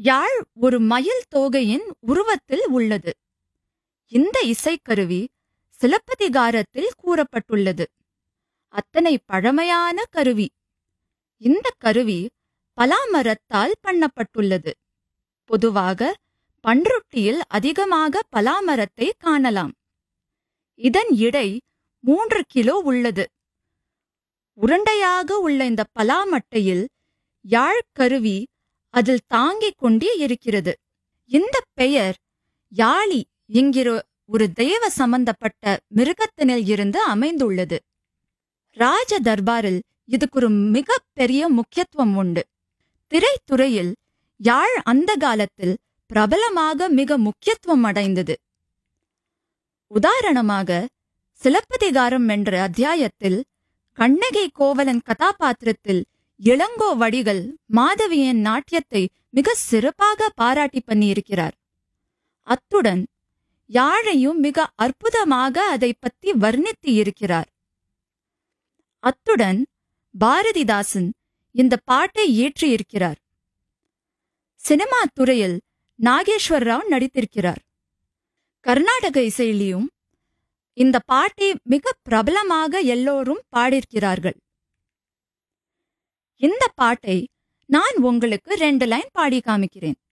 யாழ் ஒரு மயில் தோகையின் உருவத்தில் உள்ளது இந்த இசைக்கருவி சிலப்பதிகாரத்தில் கூறப்பட்டுள்ளது அத்தனை பழமையான கருவி இந்த கருவி பலாமரத்தால் பண்ணப்பட்டுள்ளது பொதுவாக பன்ருட்டியில் அதிகமாக பலாமரத்தை காணலாம் இதன் எடை மூன்று கிலோ உள்ளது உருண்டையாக உள்ள இந்த பலாமட்டையில் யாழ் கருவி அதில் தாங்கிக் கொண்டே இருக்கிறது இந்த பெயர் யாழி என்கிற ஒரு தெய்வ சம்பந்தப்பட்ட மிருகத்தினில் இருந்து அமைந்துள்ளது ராஜ தர்பாரில் இதுக்கு ஒரு மிக பெரிய முக்கியத்துவம் உண்டு திரைத்துறையில் யாழ் அந்த காலத்தில் பிரபலமாக மிக முக்கியத்துவம் அடைந்தது உதாரணமாக சிலப்பதிகாரம் என்ற அத்தியாயத்தில் கண்ணகை கோவலன் கதாபாத்திரத்தில் இளங்கோ வடிகள் மாதவியின் நாட்டியத்தை மிக சிறப்பாக பாராட்டி பண்ணியிருக்கிறார் அத்துடன் யாழையும் மிக அற்புதமாக அதை பற்றி வர்ணித்து இருக்கிறார் அத்துடன் பாரதிதாசன் இந்த பாட்டை இயற்றியிருக்கிறார் சினிமா துறையில் நாகேஸ்வர் ராவ் நடித்திருக்கிறார் கர்நாடக இசையிலையும் இந்த பாட்டை மிக பிரபலமாக எல்லோரும் பாடியிருக்கிறார்கள் இந்த பாட்டை நான் உங்களுக்கு ரெண்டு லைன் பாடி காமிக்கிறேன்